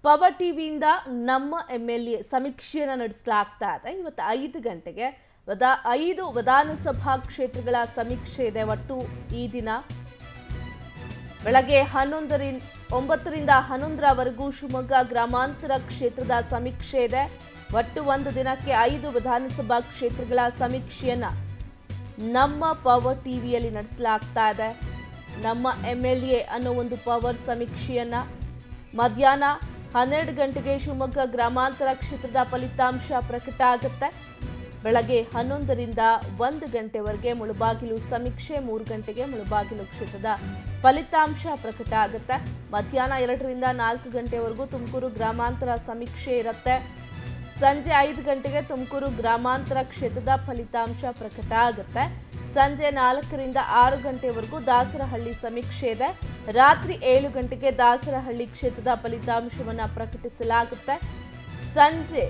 power ಟಿವಿಯಿಂದ ನಮ್ಮ M L A ಸಮೀಕ್ಷೆಯನ್ನು ನಡೆಸಲಾಗ್ತಾ ಇದೆ ಇವತ್ತು ಐದು ಗಂಟೆಗೆ ವದ ಐದು ವಿಧಾನಸಭಾ ಕ್ಷೇತ್ರಗಳ ಸಮೀಕ್ಷೆ ಇದೆ ಒಟ್ಟು ಈ ದಿನ ಬೆಳಗ್ಗೆ ಹನ್ನೊಂದರಿಂದ ಒಂಬತ್ತರಿಂದ ಹನ್ನೊಂದರವರೆಗೂ ಶಿವಮೊಗ್ಗ ಗ್ರಾಮಾಂತರ ಕ್ಷೇತ್ರದ ಸಮೀಕ್ಷೆ ಇದೆ ಒಟ್ಟು ಒಂದು ದಿನಕ್ಕೆ ಐದು ವಿಧಾನಸಭಾ ಕ್ಷೇತ್ರಗಳ ಸಮೀಕ್ಷೆಯನ್ನ ನಮ್ಮ ಪವರ್ ಟಿವಿಯಲ್ಲಿ ನಡೆಸಲಾಗ್ತಾ ಇದೆ ನಮ್ಮ ಎಮ್ ಎಲ್ ಎ ಅನ್ನೋ ಒಂದು ಪವರ್ ಸಮೀಕ್ಷೆಯನ್ನ ಮಧ್ಯಾಹ್ನ ಹನ್ನೆರಡು ಗಂಟೆಗೆ ಶಿವಮೊಗ್ಗ ಗ್ರಾಮಾಂತರ ಕ್ಷೇತ್ರದ ಫಲಿತಾಂಶ ಪ್ರಕಟ ಆಗುತ್ತೆ ಬೆಳಗ್ಗೆ ಹನ್ನೊಂದರಿಂದ ಒಂದು ಗಂಟೆವರೆಗೆ ಮುಳುಬಾಗಿಲು ಸಮೀಕ್ಷೆ ಮೂರು ಗಂಟೆಗೆ ಮುಳುಬಾಗಿಲು ಕ್ಷೇತ್ರದ ಫಲಿತಾಂಶ ಪ್ರಕಟ ಆಗುತ್ತೆ ಮಧ್ಯಾಹ್ನ ಎರಡರಿಂದ ನಾಲ್ಕು ಗಂಟೆವರೆಗೂ ತುಮಕೂರು ಗ್ರಾಮಾಂತರ ಸಮೀಕ್ಷೆ ಇರುತ್ತೆ ಸಂಜೆ ಐದು ಗಂಟೆಗೆ ತುಮಕೂರು ಗ್ರಾಮಾಂತರ ಕ್ಷೇತ್ರದ ಫಲಿತಾಂಶ ಪ್ರಕಟ ಆಗುತ್ತೆ ಸಂಜೆ ನಾಲ್ಕರಿಂದ ಆರು ಗಂಟೆವರೆಗೂ ದಾಸರಹಳ್ಳಿ ಸಮೀಕ್ಷೆ ಇದೆ ರಾತ್ರಿ ಏಳು ಗಂಟೆಗೆ ದಾಸರಹಳ್ಳಿ ಕ್ಷೇತ್ರದ ಫಲಿತಾಂಶವನ್ನು ಪ್ರಕಟಿಸಲಾಗುತ್ತೆ ಸಂಜೆ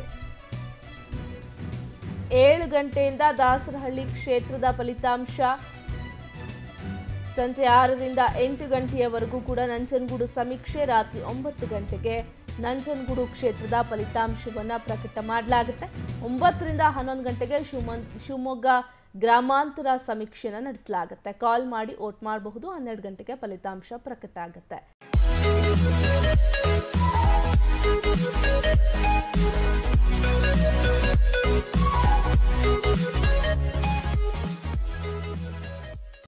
ಏಳು ಗಂಟೆಯಿಂದ ದಾಸರಹಳ್ಳಿ ಕ್ಷೇತ್ರದ ಫಲಿತಾಂಶ ಸಂಜೆ ಆರರಿಂದ ಎಂಟು ಗಂಟೆಯವರೆಗೂ ಕೂಡ ನಂಜನಗೂಡು ಸಮೀಕ್ಷೆ ರಾತ್ರಿ ಒಂಬತ್ತು ಗಂಟೆಗೆ ನಂಜನಗೂಡು ಕ್ಷೇತ್ರದ ಫಲಿತಾಂಶವನ್ನು ಪ್ರಕಟ ಮಾಡಲಾಗುತ್ತೆ ಒಂಬತ್ತರಿಂದ ಹನ್ನೊಂದು ಗಂಟೆಗೆ ಶಿವಮೊಗ್ ಶಿವಮೊಗ್ಗ ಗ್ರಾಮಾಂತರ ಸಮೀಕ್ಷೆಯನ್ನು ನಡೆಸಲಾಗುತ್ತೆ ಕಾಲ್ ಮಾಡಿ ವೋಟ್ ಮಾಡಬಹುದು ಹನ್ನೆರಡು ಗಂಟೆಗೆ ಫಲಿತಾಂಶ ಪ್ರಕಟ ಆಗುತ್ತೆ